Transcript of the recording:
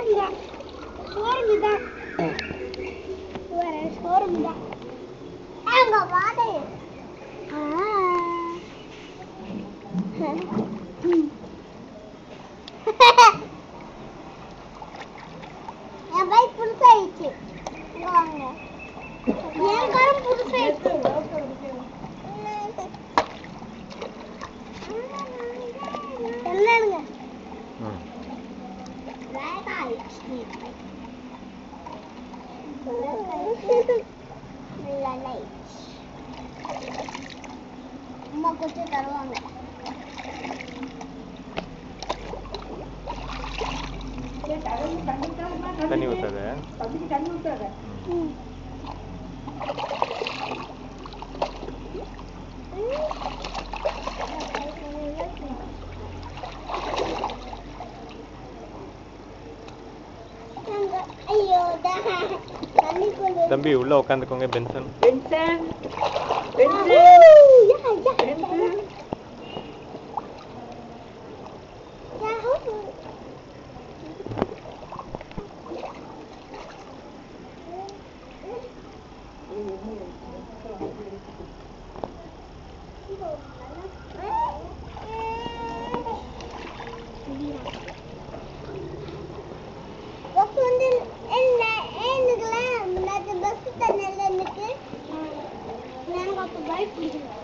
Showroom தான் showroom தான் வேற ஷோரூம் தான் அங்க வாடே என் பைக் புதுசாயிடுச்சு இங்க வாங்க என் காரும் புதுசாயிடுச்சு என்னங்க ம் அம்மா கொஞ்சம் தருவாங்க தண்ணி ஊத்தாத ம். அங்க- ஐயோ தா- தண்ணிக்குள்ள தம்பி உள்ள உட்காந்துக்கோங்க பென்சன் பென்சன் ஆ, pension yeah, yeah. Pension yahoo. Bus வந்து என்ன எனக்குலாம் முன்னாடி பஸ் தண்ணில எனக்கு எனக்கு அப்போ பைக் பிடிக்கல